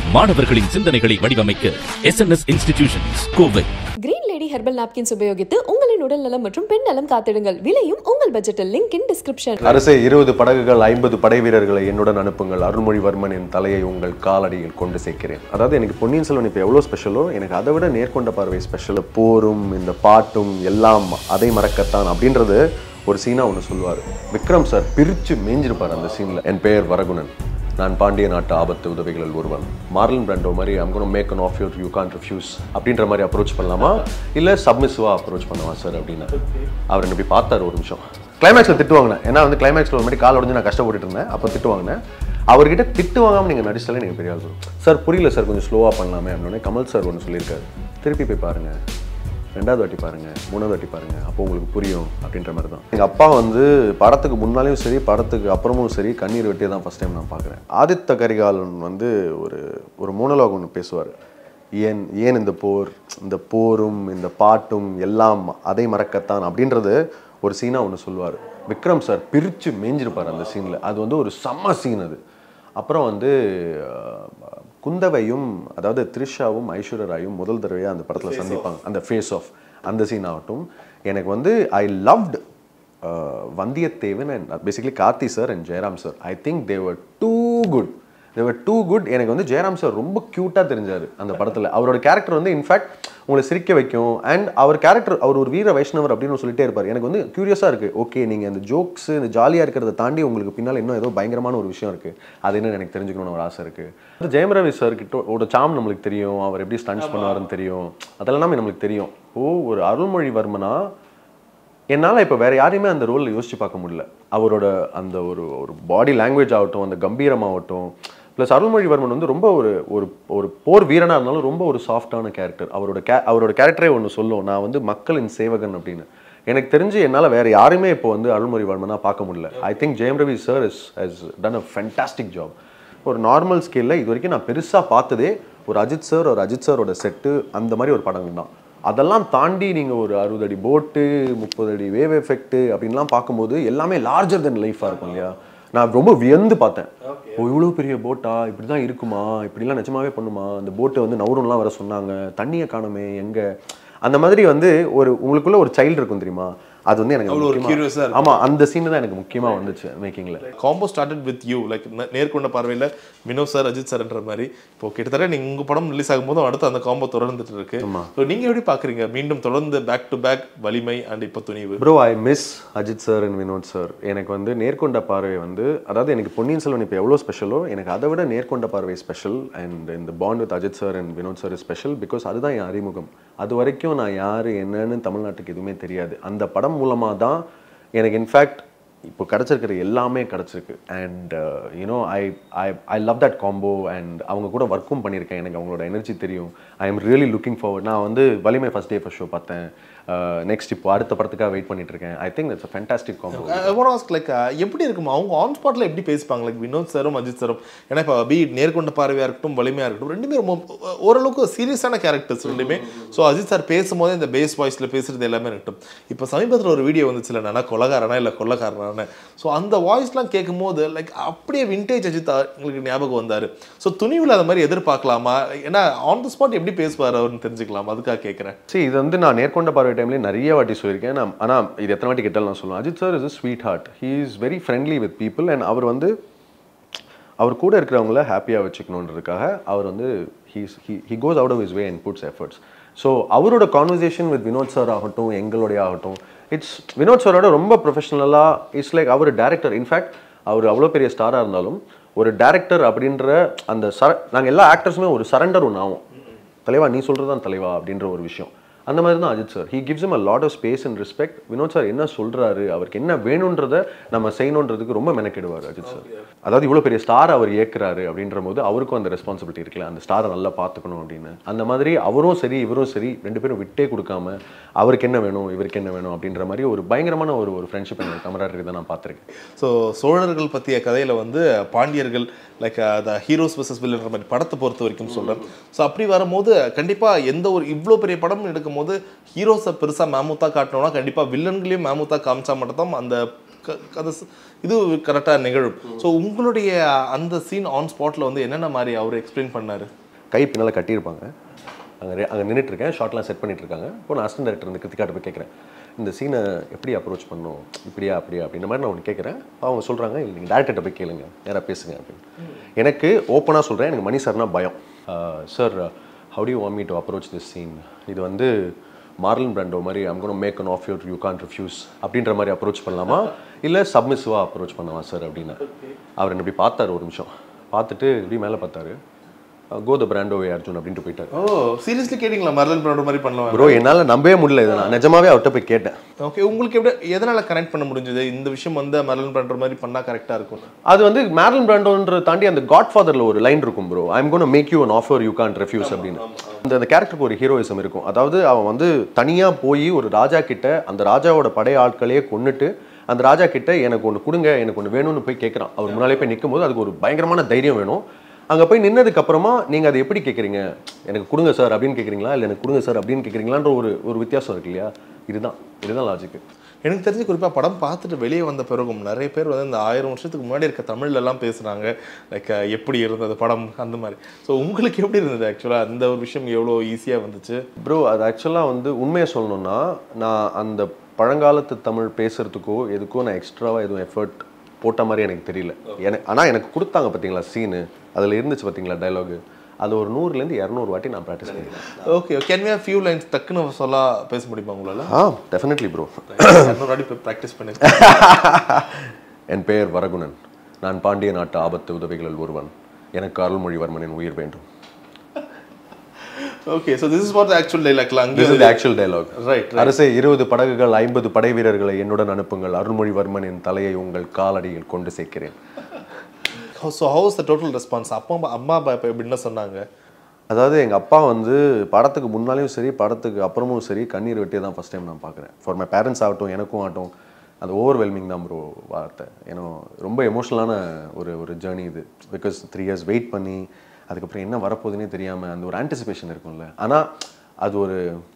மாணவர்களின் சிந்தனைகளை வடிவமைக்க S N S institutions Kovai green lady herbal napkins உபயோகித்து உங்களின் உடல் நலம் மற்றும் பெண் நலம் காத்திடுங்கள் விலையும் உங்கள் பட்ஜெட்டில் லிங்க் இன் டிஸ்கிரிப்ஷன் அரசே இருபது படகுகள் ஐம்பது படை வீரர்களை என்னுடன் அனுப்புங்கள் அருள்மொழிவர்மனின் தலையை உங்கள் காலடியில் கொண்டு சேர்க்கிறேன் அதாவது எனக்கு பொன்னியின் செல்வன் இப்போ எவ்வளோ ஸ்பெஷலோ எனக்கு அதை விட நேர்கொண்ட பார்வை ஸ்பெஷல் போரும் இந்த பாட்டும் எல்லாம் அதை மறக்கத்தான் அப்படின்றது ஒரு சீனா ஒன்று சொல்லுவார் விக்ரம் சார் பிரித்து மேய்ஞ்சிருப்பார் அந்த சீனில் என் பெயர் வரகுணன் நான் பாண்டிய நாட்டு ஆபத்து உதவிகளில் ஒருவன் மார்லன் பிராண்டோ மாதிரி I'm gonna make an offer you can't refuse அப்படின்ற மாதிரி அப்ரோச் பண்ணலாமா இல்லை சப்மிசிவா அப்ரோச் பண்ணவா சார் அப்படின்னு அவர் என்ன இப்படி பார்த்தாரு ஒரு நிமிஷம் கிளைமேக்ஸில் திட்டு வாங்கினேன் ஏன்னா வந்து கிளைமேக்ஸில் ஒரு மாதிரி கால் உடஞ்சு நான் கஷ்டப்பட்டுட்டு இருந்தேன் அப்போ திட்டு வாங்கினேன் அவர்கிட்ட திட்டு வாங்காமல் நீங்கள் நடிச்சாலே நீங்கள் பெரிய ஆள் சார் புரியல சார் கொஞ்சம் ஸ்லோவாக பண்ணலாமே அப்படின்னே கமல் சார் ஒன்று சொல்லியிருக்காரு திருப்பி போய் பாருங்கள் ரெண்டாவது வாட்டி பாருங்க மூணாவது வாட்டி பாருங்க அப்போ உங்களுக்கு புரியும் அப்படின்ற மாதிரி தான் எங்கள் அப்பா வந்து படத்துக்கு முன்னாலேயும் சரி படத்துக்கு அப்புறமும் சரி கண்ணீர் வெட்டியே தான் ஃபஸ்ட் டைம் நான் பார்க்குறேன் ஆதித்த கரிகாலன் வந்து ஒரு ஒரு மோனலாக் ஒன்று பேசுவார் ஏன் ஏன் இந்த போர் இந்த போரும் இந்த பாட்டும் எல்லாம் அதை மறக்கத்தான் அப்படின்றது ஒரு சீனாக ஒன்று சொல்லுவார் விக்ரம் சார் பிரித்து மேய்ஞ்சிருப்பார் அந்த சீனில் அது வந்து ஒரு செம்ம சீன் அது அப்புறம் வந்து அஹ், குந்தவையும் அதாவது த்ரிஷாவும் ஐஸ்வர்யா ராயும் முதல் தடவையாக அந்த படத்தில் சந்திப்பாங்க அந்த ஃபேஸ் ஆஃப் அந்த சீன் ஆகட்டும் எனக்கு வந்து I loved Vandiyathevan and basically Karthi sir and Jayaram sir I think they were too good they were too good எனக்கு வந்து ஜெயராம் சார் ரொம்ப க்யூட்டாக தெரிஞ்சார் அந்த படத்தில் அவரோட கேரக்டர் வந்து இன்ஃபேக்ட் உங்களை சிரிக்க வைக்கும் அண்ட் அவர் கேரக்டர் அவர் ஒரு வீர வைஷ்ணவர் அப்படின்னு சொல்லிட்டே இருப்பார் எனக்கு வந்து க்யூரியஸாக இருக்குது ஓகே நீங்கள் இந்த ஜோக்ஸ் இந்த ஜாலியாக இருக்கிறத தாண்டி உங்களுக்கு பின்னால் இன்னும் ஏதோ பயங்கரமான ஒரு விஷயம் இருக்குது அது என்னன்னு எனக்கு தெரிஞ்சுக்கணும்னு ஒரு ஆசை இருக்குது அது ஜெயம் ரவி சார் கிட்ட ஒரு சாம் நம்மளுக்கு தெரியும் அவர் எப்படி ஸ்டன்ஸ் பண்ணுவாருன்னு தெரியும் அதெல்லாமே நம்மளுக்கு தெரியும் ஓ ஒரு அருள்மொழிவர்மனா என்னால் இப்போ வேற யாரையுமே அந்த ரோலில் யோசிச்சு பார்க்க முடியல அவரோட அந்த ஒரு ஒரு பாடி லாங்குவேஜ் ஆகட்டும் அந்த கம்பீரமாகட்டும் ப்ளஸ் அருள்மொழிவர்மன் வந்து ரொம்ப ஒரு ஒரு ஒரு போர் வீரனாக இருந்தாலும் ரொம்ப ஒரு சாஃப்டான கேரக்டர் அவரோட கே அவரோட கேரக்டரே ஒன்று சொல்லும் நான் வந்து மக்களின் சேவகன் அப்படின்னு எனக்கு தெரிஞ்சு என்னால் வேற யாரையுமே இப்போ வந்து அருள்மொழிவர்மனாக பார்க்க முடியல I think Jayam Ravi sir is has done a fantastic job ஒரு நார்மல் ஸ்கேலில் இது வரைக்கும் நான் பெருசாக பார்த்ததே ஒரு அஜித் சார் ஒரு அஜித் சாரோட செட்டு அந்த மாதிரி ஒரு படம் தான் அதெல்லாம் தாண்டி நீங்கள் ஒரு அறுபது அடி போட்டு முப்பது அடி வேவ் எஃபெக்ட் அப்படின்லாம் பார்க்கும்போது எல்லாமே லார்ஜர் தென் லைஃபாக இருக்கும் இல்லையா நான் ரொம்ப வியந்து பார்த்தேன் ஓ இவ்வளோ பெரிய போட்டா இப்படி தான் இருக்குமா இப்படிலாம் நிஜமாவே பண்ணுமா அந்த போட்டை வந்து நவரும்லாம் வர சொன்னாங்க தண்ணியை காணுமே எங்கே அந்த மாதிரி வந்து ஒரு உங்களுக்குள்ள ஒரு சைல்டு இருக்கும் தெரியுமா அது வந்து எனக்கு அவ்வளோ ஒரு முக்கியமா- curious-ஆ இருக்கும். ஆமா அந்த சீன் தான் எனக்கு முக்கியமா வந்துச்சு மேக்கிங்ல combo started with you like நேர்கொண்ட பார்வையில் வினோத் சார் அஜித் சார்ன்ற மாதிரி இப்போ கிட்டத்தட்ட நீங்க உங்க படம் ரிலீஸ் ஆகும்போது அடுத்து அந்த காம்போ தொடர்ந்துட்டு இருக்கு ஸோ நீங்க எப்படி பாக்குறீங்க மீண்டும் தொடர்ந்து back to back Valimai and இப்போ Thunivu bro I miss Ajith sir and Vinoth sir எனக்கு வந்து நேர்கொண்ட பார்வை வந்து அதாவது எனக்கு பொன்னியின் செல்வன் இப்போ எவ்வளோ ஸ்பெஷலோ எனக்கு அதை விட நேர்கொண்ட பார்வை ஸ்பெஷல் அண்ட் இந்த bond with Ajith sir and Vinoth sir special because அதுதான் என் அறிமுகம் அது வரைக்கும் நான் யார் என்னன்னு தமிழ்நாட்டுக்கு எதுவுமே தெரியாது அந்த படம் மூலமாக தான் எனக்கு இன்ஃபேக்ட் இப்போ கிடச்சிருக்கிற எல்லாமே கிடச்சிருக்கு and you know I I I love that combo and அவங்க கூட ஒர்க்கும் பண்ணியிருக்கேன் எனக்கு அவங்களோட எனர்ஜி தெரியும் I am really looking forward நான் வந்து Valimai first day first show பார்த்தேன் நெக்ஸ்ட் இப்போ அடுத்த படத்துக்காக வெயிட் பண்ணிட்டு இருக்கேன் I think it's fantastic combo like எப்படி இருக்கும் அவங்க ஆன் ஸ்பாட்ல எப்படி பேசிப்பாங்க லைக் வினோத் சாரும் அஜித் சாரும் ஏன்னா இப்போ பி நேர்கொண்ட பார்வையா இருக்கட்டும் வலிமையா இருக்கட்டும் ரெண்டுமே ரொம்ப ஓரளவுக்கு சீரியஸான கேரக்டர்ஸ் ரெண்டுமே ஸோ அஜித் சார் பேசும்போது இந்த பேஸ் வாய்ஸ்ல பேசுறது எல்லாமே இருக்கட்டும் இப்போ சமீபத்தில் ஒரு வீடியோ வந்துச்சுல நான் கொலகாரனா இல்லை கொள்ளக்காரனா ஸோ அந்த வாய்ஸ்லாம் கேட்கும்போது லைக் அப்படியே விண்டேஜ் அஜித் எங்களுக்கு ஞாபகம் வந்தாரு ஸோ துணிவில் அந்த மாதிரி எதிர்பார்க்கலாமா ஏன்னா ஆன் த ஸ்பாட் எப்படி பேசுவார் அவர்னு தெரிஞ்சுக்கலாம் அதுக்காக கேட்குறேன் சரி இது வந்து நான் நேர்கொண்ட பார்வை டைம்லேயே நிறைய வாட்டி சொல்லியிருக்கேன் நான் ஆனால் இது எத்தனை வாட்டி கேட்டாலும் நான் சொல்லுவேன் Ajith sir is sweet heart he is very friendly with people and அவர் வந்து அவர் கூட இருக்கிறவங்கள ஹாப்பியாக வச்சுக்கணுன்றதுக்காக அவர் வந்து he's he goes out of is way and puts efforts so அவரோட கான்வர்சேஷன் வித் வினோத் சார் ஆகட்டும் எங்களுடைய ஆகட்டும் இட்ஸ் வினோத் சாரோட ரொம்ப ப்ரொஃபஷனலாக இட்ஸ் லைக் அவர் டேரக்டர் இன்ஃபேக்ட் அவர் அவ்வளோ பெரிய ஸ்டாராக இருந்தாலும் ஒரு டேரக்டர் அப்படின்ற அந்த சர நாங்கள் எல்லா ஆக்டர்ஸுமே ஒரு சரண்டர் ஒன்று ஆகும் தலைவா நீ சொல்கிறது தான் தலைவா அப்படின்ற ஒரு விஷயம் அந்த மாதிரி தான் Ajith sir he gives him a lot of space and respect Vinoth sir என்ன சொல்றாரு அவருக்கு என்ன வேணுன்றத நம்ம செய்யணுன்றதுக்கு ரொம்ப மெனக்கெடுவார் அஜித் சார் அதாவது இவ்வளோ பெரிய ஸ்டார் அவர் இயக்குறாரு அப்படின்ற போது அவருக்கும் அந்த ரெஸ்பான்சிபிலிட்டி இருக்குல்ல அந்த ஸ்டாரை நல்லா பார்த்துக்கணும் அப்படின்னு அந்த மாதிரி அவரும் சரி இவரும் சரி ரெண்டு பேரும் விட்டே கொடுக்காம அவருக்கு என்ன வேணும் இவருக்கு என்ன வேணும் அப்படின்ற மாதிரி ஒரு பயங்கரமான ஒரு ஒரு ஃப்ரெண்ட்ஷிப் எனக்கு கமராட் தான் நான் பார்த்துருக்கேன் ஸோ சோழர்கள் பற்றிய கதையில் வந்து பாண்டியர்கள் லைக் த ஹீரோஸ் வர்சஸ் வில்லன்ற மாதிரி படத்தை பொறுத்த வரைக்கும் சொல்கிறேன் ஸோ அப்படி வரும்போது கண்டிப்பாக எந்த ஒரு இவ்வளோ பெரிய படம் எடுக்கும்போது ஹீரோஸை பெருசாக மேமூத்தா காட்டணும்னா கண்டிப்பாக வில்லன்களையும் மேமூத்தா காமிச்சா மட்டும்தான் அந்த க- அந்த ஸ்- இது கரெக்டாக நிகழும் ஸோ உங்களுடைய அந்த சீன் ஆன் ஸ்பாட்டில் வந்து என்னென்ன மாதிரி அவர் எக்ஸ்பிளைன் பண்ணாரு கை பின்னால் கட்டியிருப்பாங்க அங்கே அங்கே நின்றுட்டு இருக்கேன் ஷார்ட்லாம் செட் பண்ணிட்டு இருக்காங்க இப்போ நான் அசிஸ்டன்ட் டேரக்டர் வந்து கிருத்திகாட்ட போய் கேட்குறேன் இந்த சீனை எப்படி அப்ரோச் பண்ணணும் இப்படியா அப்படியா அப்படின்ற மாதிரி நான் ஒன்று கேட்குறேன் அவங்க சொல்கிறாங்க இல்லை நீங்கள் டேரக்டர்கிட்ட போய் கேளுங்க நேராக பேசுங்க அப்படின்னு எனக்கு ஓப்பனாக சொல்கிறேன் எனக்கு மணி சார்னா பயம் sir how do you want me to approach this scene இது வந்து மார்லன் பிராண்டோ மாதிரி I'm gonna make an offer you can't refuse அப்படின்ற மாதிரி அப்ரோச் பண்ணலாமா இல்லை சப்மிசிவாக அப்ரோச் பண்ணலாமா சார் அப்படின்னு அவர் என்ன இப்படி பார்த்தாரு ஒரு நிமிஷம் பார்த்துட்டு இப்படி மேலே பார்த்தாரு கோ த பிராண்டோ அர்ஜுன் அப்படின்ட்டு போயிட்டாரு ஓ சீரியஸ்லி கேட்டிங்களா மர்லன் ப்ராடோ மாதிரி பண்ணலாம் ப்ரோ என்னால் நம்பவே முடியல இதை நான் நிஜமாவே அவர்கிட்ட போய் கேட்டேன் ஓகே உங்களுக்கு எப்படி எதனால கனெக்ட் பண்ண முடிஞ்சது இந்த விஷயம் வந்து மர்லன் பண்ற மாதிரி பண்ணா கரெக்டா இருக்கும் அது வந்து மேரலன் பிராண்டோன்ற தாண்டி அந்த காட் ஃபாதரில் ஒரு லைன் இருக்கும் bro I'm gonna make you an offer you can't refuse அப்படின்னு அந்த அந்த கேரக்டருக்கு ஒரு ஹீரோயிசம் இருக்கும் அதாவது அவன் வந்து தனியாக போய் ஒரு ராஜா கிட்ட அந்த ராஜாவோட படை ஆட்களையே கொன்னுட்டு அந்த ராஜா கிட்ட எனக்கு ஒன்று கொடுங்க எனக்கு ஒன்று வேணும்னு போய் கேட்குறான் அவர் முன்னாலே போய் நிற்கும் போது அதுக்கு ஒரு பயங்கரமான தைரியம் வேணும் அங்கே போய் நின்னதுக்கு அப்புறமா நீங்கள் அதை எப்படி கேட்குறீங்க எனக்கு கொடுங்க சார் அப்படின்னு கேட்குறீங்களா இல்லை எனக்கு கொடுங்க சார் அப்படின்னு கேட்குறீங்களான்ற ஒரு ஒரு வித்தியாசம் இருக்கு இல்லையா இதுதான் இதுதான் லாஜிக்கு எனக்கு தெரிஞ்சு குறிப்பாக படம் பார்த்துட்டு வெளியே வந்த பிறகும் நிறைய பேர் வந்து இந்த ஆயிரம் வருஷத்துக்கு முன்னாடி இருக்க தமிழ்ல எல்லாம் பேசுகிறாங்க லைக் எப்படி இருந்தது படம் அந்த மாதிரி ஸோ உங்களுக்கு எப்படி இருந்தது ஆக்சுவலாக அந்த ஒரு விஷயம் எவ்வளோ ஈஸியாக வந்துச்சு ப்ரோ அது ஆக்சுவலாக வந்து உண்மையை சொல்லணும்னா நான் அந்த பழங்காலத்து தமிழ் பேசுறதுக்கோ எதுக்கோ நான் எக்ஸ்ட்ராவாக எதுவும் எஃபர்ட் போட்ட மாதிரி எனக்கு தெரியல எனக்கு ஆனால் எனக்கு கொடுத்தாங்க பார்த்தீங்களா சீனு அதில் இருந்துச்சு பார்த்தீங்களா டைலாகு அது ஒரு நூறுலேருந்து இரநூறு வாட்டி நான் ப்ராக்டிஸ் பண்ணியிருக்கேன் okay can we few lines டக்குன்னு சொல்ல பேச முடியுமா உங்களால ஆ டெஃபினெட்லி ப்ரோ இன்னொரு வாட்டி ப்ராக்டிஸ் பண்ணி என் பெயர் வரகுணன் நான் பாண்டிய நாட்டு ஆபத்து உதவிகளில் ஒருவன் எனக்கு அருள்மொழிவர்மனின் உயிர் வேண்டும் okay so this is for the actual டைலாக்ல அங்கே this is actual dialogue right அரசே இருபது படகுகள் ஐம்பது படை வீரர்களை என்னுடன் அனுப்புங்கள் அருள்மொழிவர்மனின் தலையை உங்கள் காலடியில் கொண்டு சேர்க்கிறேன் so how's the total response அப்பா அம்மா அம்மா அப்பா இப்போ எப்படி என்ன சொன்னாங்க அதாவது எங்கள் அப்பா வந்து படத்துக்கு முன்னாலேயும் சரி படத்துக்கு அப்புறமும் சரி கண்ணீர் வெட்டியே தான் ஃபஸ்ட் டைம் நான் பார்க்குறேன் ஃபார் மை பேரண்ட்ஸ் ஆகட்டும் எனக்கும் ஆகட்டும் அது ஓவர்வெல்மிங் தான் ப்ரோ வார்த்தை ஏன்னா ரொம்ப எமோஷ்னலான ஒரு ஒரு ஜேர்னி இது பிகாஸ் த்ரீ இயர்ஸ் வெயிட் பண்ணி அதுக்கப்புறம் என்ன வரப்போகுதுன்னே தெரியாமல் அந்த ஒரு ஆன்டிசிபேஷன் இருக்கும்ல ஆனால் அது ஒரு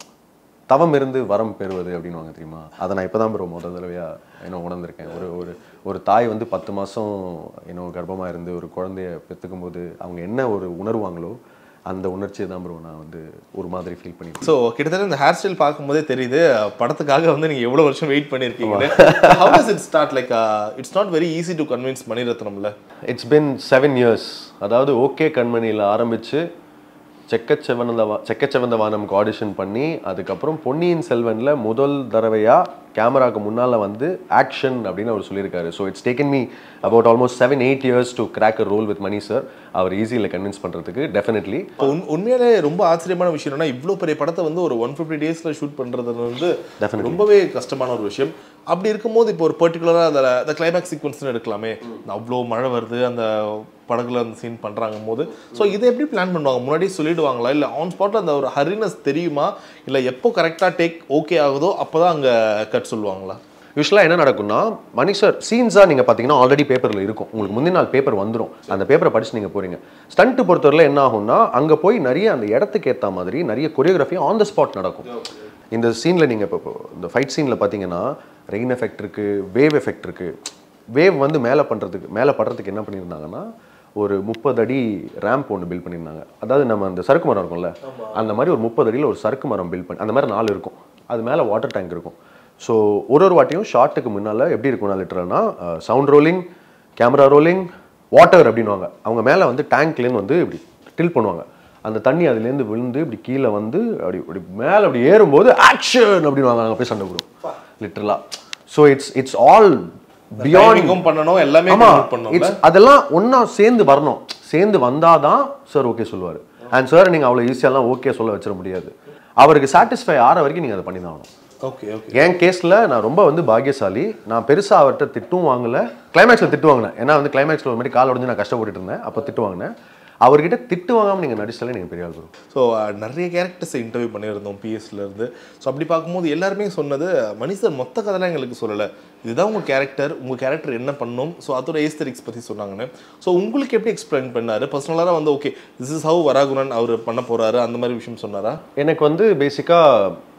தவம் இருந்து வரம் பெறுவது அப்படின்னுவாங்க தெரியுமா அதை நான் இப்போ தான் ப்ரோ முதல் தடவையாக என்ன உணர்ந்திருக்கேன் ஒரு ஒரு ஒரு தாய் வந்து பத்து மாதம் என்ன கர்ப்பமாக இருந்து ஒரு குழந்தைய பெற்றுக்கும் போது அவங்க என்ன ஒரு உணர்வாங்களோ அந்த உணர்ச்சியை தான் ப்ரோ நான் வந்து ஒரு மாதிரி ஃபீல் பண்ணி ஸோ கிட்டத்தட்ட இந்த ஹேர் ஸ்டைல் பார்க்கும்போதே தெரியுது படத்துக்காக வந்து நீங்கள் எவ்வளோ வருஷம் வெயிட் பண்ணியிருக்கீங்க how does it start like it's not very easy to convince மணிரத்னம்ல இட்ஸ் பின் செவன் இயர்ஸ் அதாவது ஓகே கண்மணியில் ஆரம்பித்து செக்கச்செவந்த வா செக்கச்செவந்த வானம்க்கு ஆடிஷன் பண்ணி அதுக்கப்புறம் பொன்னியின் செல்வனில் முதல் தடவையாக கேமராக்கு முன்னால் வந்து ஆக்ஷன் அப்படின்னு அவர் சொல்லியிருக்காரு so it's taken me about almost seven eight years to crack a role with Mani sir அவர் ஈஸியில் கன்வின்ஸ் பண்ணுறதுக்கு டெஃபினெட்லி இப்போ உண் உண்மையிலே ரொம்ப ஆச்சரியமான விஷயம் என்னன்னா இவ்வளோ பெரிய படத்தை வந்து ஒரு ஒன் ஃபிஃப்டி டேஸில் ஷூட் பண்ணுறது வந்து Definitely. ரொம்பவே கஷ்டமான ஒரு விஷயம் அப்படி இருக்கும்போது இப்போ ஒரு பர்டிகுலராக அதில் அந்த கிளைமேக்ஸ் சீக்வன்ஸ்னு எடுக்கலாமே அவ்வளோ மழை வருது அந்த படகுல அந்த சீன் பண்ணுறாங்க போது ஸோ இதை எப்படி பிளான் பண்ணுவாங்க முன்னாடியே சொல்லிடுவாங்களா இல்லை ஆன் ஸ்பாட்டில் அந்த ஒரு ஹரினஸ் தெரியுமா இல்லை எப்போ கரெக்டாக டேக் ஓகே ஆகுதோ அப்போ தான் அங்கே கட் சொல்லுவாங்களா யூஸ்வலாக என்ன நடக்கும்னா மணி சார் சீன்ஸாக நீங்கள் பார்த்தீங்கன்னா ஆல்ரெடி பேப்பரில் இருக்கும் உங்களுக்கு முந்தின நாள் பேப்பர் வந்துடும் அந்த பேப்பரை படிச்சு நீங்கள் போகிறீங்க ஸ்டண்ட்டு பொறுத்தவரையில் என்ன ஆகும்னா அங்கே போய் நிறைய அந்த இடத்துக்கு ஏற்ற மாதிரி நிறைய கொரியோகிராஃபி ஆன் த ஸ்பாட் நடக்கும் இந்த சீனில் நீங்கள் இப்போ இப்போ இந்த ஃபைட் சீனில் பார்த்தீங்கன்னா ரெயின் எஃபெக்ட் இருக்குது வேவ் எஃபெக்ட் இருக்குது வேவ் வந்து மேலே பண்ணுறதுக்கு மேலே படுறதுக்கு என்ன பண்ணியிருந்தாங்கன்னா ஒரு முப்பது அடி ரேம்ப் ஒன்று பில்ட் பண்ணியிருந்தாங்க அதாவது நம்ம அந்த சறுக்கு மரம் இருக்கும்ல அந்த மாதிரி ஒரு முப்பது அடியில் ஒரு சறுக்கு மரம் பில்ட் பண்ணி அந்த மாதிரி நாலு இருக்கும் அது மேலே வாட்டர் டேங்க் இருக்கும் ஸோ ஒரு ஒரு வாட்டியும் ஷார்ட்டுக்கு முன்னால் எப்படி இருக்கும்னா லிட்டரல்னா sound rolling camera rolling water அப்படின்னுவாங்க அவங்க மேலே வந்து டேங்க்லேருந்து வந்து இப்படி டில் பண்ணுவாங்க அந்த தண்ணி அதுலேருந்து விழுந்து இப்படி கீழே வந்து அப்படி இப்படி மேலே அப்படி ஏறும்போது ஆக்ஷன் அப்படின்னுவாங்க அங்கே போய் சண்டை போடுவோம் லிட்டரலாக so it's it's all beyond Timing-உம் பண்ணணும் எல்லாமே ஆமா control பண்ணணும்ல it's- அதெல்லாம் ஒண்ணா சேர்ந்து வரணும் சேர்ந்து வந்தாதான் சார் ஓகே சொல்லுவாரு அண்ட் சார் நீங்க அவ்வளவு ஈஸியாலாம் ஓகே சொல்ல வச்சிட முடியாது அவருக்கு சாட்டிஸ்ஃபை ஆற வரைக்கும் நீங்க அதை பண்ணி தான் ஆகணும் ஓகே ஓகே என் கேஸ்ல நான் ரொம்ப வந்து பாக்கியசாலி நான் பெருசா அவர்கிட்ட திட்டும் வாங்கல கிளைமேக்ஸ்ல திட்டு வாங்கினேன் ஏன்னா வந்து கிளைமேக்ஸ்ல ஒரு மாதிரி கால் உடஞ்சு நான் கஷ்டப்பட்டுட்டு இருந்தேன் அப்போ திட்டு வாங்கினேன் அவர்கிட்ட திட்டு வாங்காம நீங்க நடிச்சாலே நீங்க பெரிய ஆள் வரும் ஸோ நிறைய கேரக்டர்ஸ் இன்டர்வியூ பண்ணியிருந்தோம் பிஎஸ்ல இருந்து ஸோ அப்படி பார்க்கும்போது எல்லாருமே சொன்னது மணி சார் மொத்த கதைலாம் எங்களுக்கு சொல்லலை இதுதான் உங்கள் கேரக்டர் உங்கள் கேரக்டர் என்ன பண்ணும் ஸோ அதோட ஏஸ்தரிக்ஸ் பற்றி சொன்னாங்கன்னு ஸோ உங்களுக்கு எப்படி எக்ஸ்பிளைன் பண்ணாரு பர்சனலாக வந்து okay this is how Varagunan அவர் பண்ண போறாரு அந்த மாதிரி விஷயம் சொன்னாரா எனக்கு வந்து பேசிக்காக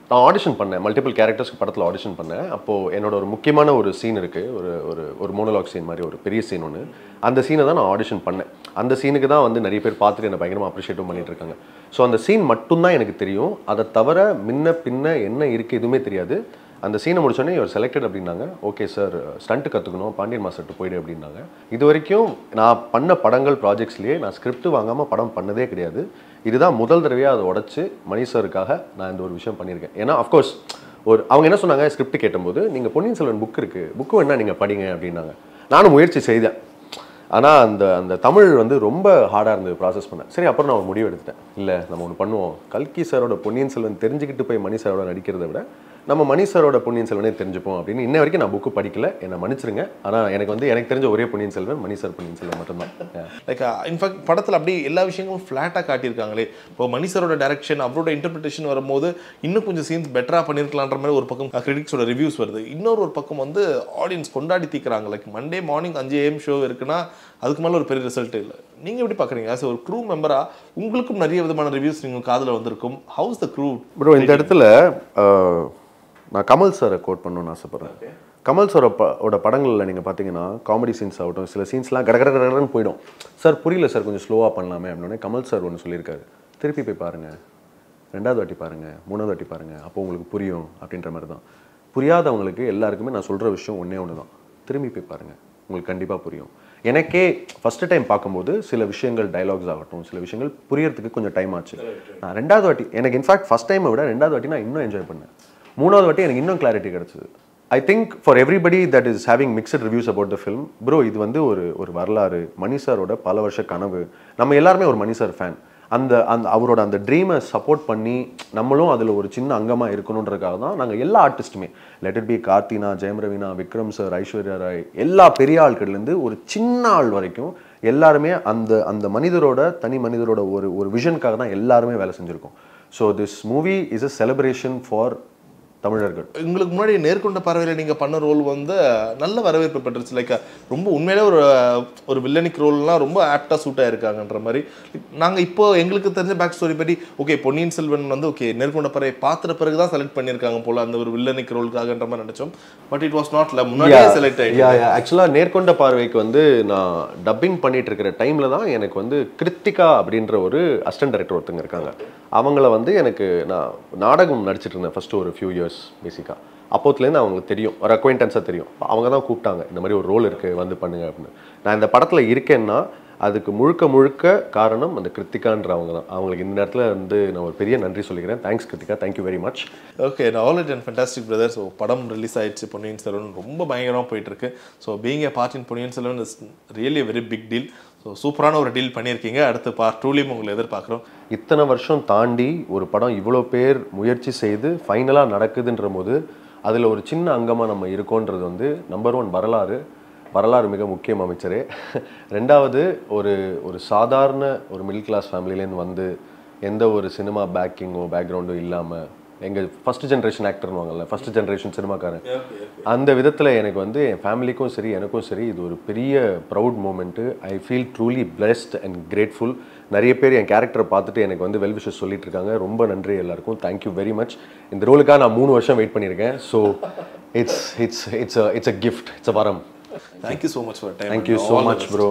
நான் ஆடிஷன் பண்ணேன் மல்டிபிள் கேரக்டர்ஸ்க்கு படத்தில் ஆடிஷன் பண்ணேன் அப்போது என்னோட ஒரு முக்கியமான ஒரு சீன் இருக்குது ஒரு ஒரு ஒரு மோனோலாக் சீன் மாதிரி ஒரு பெரிய சீன் ஒன்று அந்த சீனை தான் நான் ஆடிஷன் பண்ணேன் அந்த சீனுக்கு தான் வந்து நிறைய பேர் பார்த்துட்டு என்னை பயங்கரமாக அப்ரிஷியேட்டும் பண்ணிட்டு இருக்காங்க ஸோ அந்த சீன் மட்டும்தான் எனக்கு தெரியும் அதை தவிர முன்ன பின்ன என்ன இருக்குது எதுவுமே தெரியாது அந்த சீனை முடிச்சோடனே இவர் செலக்டட் அப்படின்னாங்க ஓகே சார் ஸ்டண்ட் கற்றுக்கணும் பாண்டியன் மாஸ்டர்ட்டு போயிடு அப்படின்னாங்க இது வரைக்கும் நான் பண்ண படங்கள் ப்ராஜெக்ட்ஸ்லேயே நான் ஸ்கிரிப்ட் வாங்காமல் படம் பண்ணதே கிடையாது இதுதான் முதல் தடவையாக அதை உடச்சி மணி சாருக்காக நான் இந்த ஒரு விஷயம் பண்ணியிருக்கேன் ஏன்னா அஃப்கோர்ஸ் ஒரு அவங்க என்ன சொன்னாங்க ஸ்கிரிப்ட் கேட்டபோது நீங்கள் பொன்னியின் செல்வன் புக் இருக்குது புக்கு வேணா நீங்கள் படிங்க அப்படின்னாங்க நானும் முயற்சி செய்தேன் ஆனால் அந்த அந்த தமிழ் வந்து ரொம்ப ஹார்டாக இருந்தது ப்ராசஸ் பண்ண சரி அப்புறம் நான் ஒரு முடிவு எடுத்துட்டேன் இல்லை நம்ம ஒன்று பண்ணுவோம் கல்கி சாரோட பொன்னியின் செல்வன் தெரிஞ்சுக்கிட்டு போய் மணி சாரோட நடிக்கிறத விட நம்ம மணி சாரோட பொன்னியின் செல்வனே தெரிஞ்சுப்போம் அப்படின்னு இன்ன வரைக்கும் நான் புக்கு படிக்கல என்னை மன்னிச்சிருங்க ஆனால் எனக்கு வந்து எனக்கு தெரிஞ்ச ஒரே பொன்னியின் செல்வன் மணி சார் பொன்னியின் செல்வன் மட்டும்தான் Yeah. லைக் இன்ஃபேக்ட் படத்தில் அப்படியே எல்லா விஷயங்களும் ஃப்ளாட்டாக காட்டியிருக்காங்களே இப்போ மணிசரோட டைரக்ஷன் அவரோட இன்டர்பிரிட்டேஷன் வரும்போது இன்னும் கொஞ்சம் சீன்ஸ் பெட்டராக பண்ணியிருக்கலான்ற மாதிரி ஒரு பக்கம் கிரிட்டிக்ஸோட ரிவ்யூஸ் வருது இன்னொரு ஒரு பக்கம் வந்து ஆடியன்ஸ் கொண்டாடி தீக்குறாங்க லைக் மண்டே மார்னிங் அஞ்சு ஏஎம் ஷோ இருக்குன்னா அதுக்கு மேலே ஒரு பெரிய ரிசல்ட் இல்லை நீங்கள் எப்படி பார்க்குறீங்க ஆஸ் ஒரு க்ரூ மெம்பராக உங்களுக்கும் நிறைய விதமான ரிவ்யூஸ் நீங்கள் காதில் வந்திருக்கும் ஹவுஸ் த க்ரூ ப்ரோ இந்த இடத்துல அஹ், நான் கமல் சாரை கோட் பண்ணணும்னு ஆசைப்பட்றேன் கமல் சார் ஓட படங்களில் நீங்கள் பார்த்தீங்கன்னா காமெடி சீன்ஸ் ஆகட்டும் சில சீன்ஸ்லாம் கட கட கட கடன்னு போயிடும் சார் புரியல சார் கொஞ்சம் ஸ்லோவாக பண்ணலாமே அப்படின்னே கமல் சார் ஒன்று சொல்லியிருக்காரு திருப்பி போய் பாருங்கள் ரெண்டாவது வாட்டி பாருங்கள் மூணாவது வாட்டி பாருங்கள் அப்போ உங்களுக்கு புரியும் அப்படின்ற மாதிரி தான் புரியாதவங்களுக்கு எல்லாருக்குமே நான் சொல்கிற விஷயம் ஒன்றே ஒன்று தான் திரும்பி போய் பாருங்கள் உங்களுக்கு கண்டிப்பாக புரியும் எனக்கே ஃபஸ்ட்டு டைம் பார்க்கும்போது சில விஷயங்கள் டயலாக்ஸ் ஆகட்டும் சில விஷயங்கள் புரியறதுக்கு கொஞ்சம் டைம் ஆச்சு நான் ரெண்டாவது வாட்டி எனக்கு இன்ஃபேக்ட் ஃபஸ்ட் டைமை விட ரெண்டாவது வாட்டி நான் இன்னும் என்ஜாய் பண்ணேன் மூணாவது வாட்டி எனக்கு இன்னும் கிளாரிட்டி கிடச்சிது I think for everybody that is having mixed reviews about the film bro இது வந்து ஒரு ஒரு வரலாறு மணி சாரோட பல வருஷ கனவு நம்ம எல்லாருமே ஒரு மணி சார் ஃபேன் அந்த அந்த அவரோட அந்த ட்ரீமை சப்போர்ட் பண்ணி நம்மளும் அதில் ஒரு சின்ன அங்கமாக இருக்கணுன்றதுக்காக தான் நாங்கள் எல்லா ஆர்டிஸ்ட்டுமே லெட் இட் பி கார்த்தினா ஜெயம் ரவினா விக்ரம் சார் ஐஸ்வர்யா ராய் எல்லா பெரிய ஆட்கள்லேருந்து ஒரு சின்ன ஆள் வரைக்கும் எல்லாருமே அந்த அந்த மனிதரோட தனி மனிதரோட ஒரு ஒரு விஷனுக்காக தான் எல்லாருமே வேலை செஞ்சுருக்கோம் so this movie is a celebration for தமிழர்கள் உங்களுக்கு முன்னாடி நேர்கொண்ட பார்வையில் நீங்கள் பண்ண ரோல் வந்து நல்ல வரவேற்பு பெற்றுச்சு லைக் ரொம்ப உண்மையிலே ஒரு ஒரு வில்லனிக் ரோல்லாம் ரொம்ப ஆப்டாக சூட் ஆயிருக்காங்கன்ற மாதிரி நாங்கள் இப்போ எங்களுக்கு தெரிஞ்ச பேக் ஸ்டோரி படி ஓகே பொன்னியின் செல்வன் வந்து ஓகே நேர்கொண்ட பறவை பார்த்துட்ட பிறகு தான் செலக்ட் பண்ணியிருக்காங்க போல அந்த ஒரு வில்லனிக் ரோலுக்காகன்ற மாதிரி நினச்சோம் பட் இட் வாஸ் நாட் முன்னாடியே செலக்ட் ஆகிட்டு ஆக்சுவலாக நேர்கொண்ட பார்வைக்கு வந்து நான் டப்பிங் பண்ணிட்டு இருக்கிற டைமில் தான் எனக்கு வந்து கிருத்திகா அப்படின்ற ஒரு அசிஸ்டன்ட் டைரக்டர் ஒருத்தங்க இருக்காங்க அவங்கள வந்து எனக்கு நான் நாடகம் நடிச்சிட்டு இருந்தேன் ஃபர்ஸ்ட் ஒரு ஃபியூ இயர்ஸ் பேசிக்காக அப்போத்துலேருந்து அவங்களுக்கு தெரியும் ஒரு அக்வைண்டன்ஸாக தெரியும் அவங்க தான் கூப்பிட்டாங்க இந்த மாதிரி ஒரு ரோல் இருக்குது வந்து பண்ணுங்க அப்படின்னு நான் இந்த படத்தில் இருக்கேன்னா அதுக்கு முழுக்க முழுக்க காரணம் அந்த கிருத்திகான்றவங்க தான் அவங்களுக்கு இந்த நேரத்தில் வந்து நான் ஒரு பெரிய நன்றி சொல்லிக்கிறேன் thanks Kiruthika thank you very much okay நான் all and fantastic brother so படம் ரிலீஸ் ஆயிடுச்சு பொன்னியின் செல்வன் ரொம்ப பயங்கரமாக போயிட்டு இருக்கு so being a part in Ponniyin Selvan is really very big deal so சூப்பரான ஒரு டீல் பண்ணியிருக்கீங்க அடுத்து பார்ட் டூலையும் உங்களை எதிர்பார்க்குறோம் இத்தனை வருஷம் தாண்டி ஒரு படம் இவ்வளோ பேர் முயற்சி செய்து ஃபைனலாக நடக்குதுன்ற போது அதில் ஒரு சின்ன அங்கமாக நம்ம இருக்கோன்றது வந்து நம்பர் ஒன் வரலாறு வரலாறு மிக முக்கியம் அமைச்சரே ரெண்டாவது ஒரு ஒரு சாதாரண ஒரு மிடில் கிளாஸ் ஃபேமிலிலேருந்து வந்து எந்த ஒரு சினிமா பேக்கிங்கோ பேக்ரவுண்டோ இல்லாமல் எங்கள் ஃபஸ்ட் ஜென்ரேஷன் ஆக்டர்னுவாங்கல்ல ஃபஸ்ட் ஜென்ரேஷன் சினிமாக்காரன் அந்த விதத்தில் எனக்கு வந்து என் ஃபேமிலிக்கும் சரி எனக்கும் சரி இது ஒரு பெரிய proud moment I feel truly blessed and grateful நிறைய பேர் என் கேரக்டரை பார்த்துட்டு எனக்கு வந்து வெல் விஷஸ் சொல்லிட்டு இருக்காங்க ரொம்ப நன்றி எல்லாருக்கும் தேங்க்யூ வெரி மச் இந்த ரோலுக்காக நான் மூணு வருஷம் வெயிட் பண்ணியிருக்கேன் so it's it's it's it's a gift it's a வரம் thank you so much for time thank you so much bro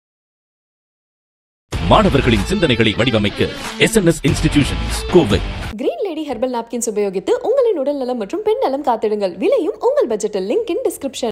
மாணவர்களின் சிந்தனைகளை வடிவமைக்க S institutions Kovai green lady herbal napkins உபயோகித்து உங்களின் உடல் நலம் மற்றும் பெண் நலம் காத்திடுங்கள் விலையும் உங்கள் பட்ஜெட்டில் லிங்க் இன் டிஸ்கிரிப்ஷன்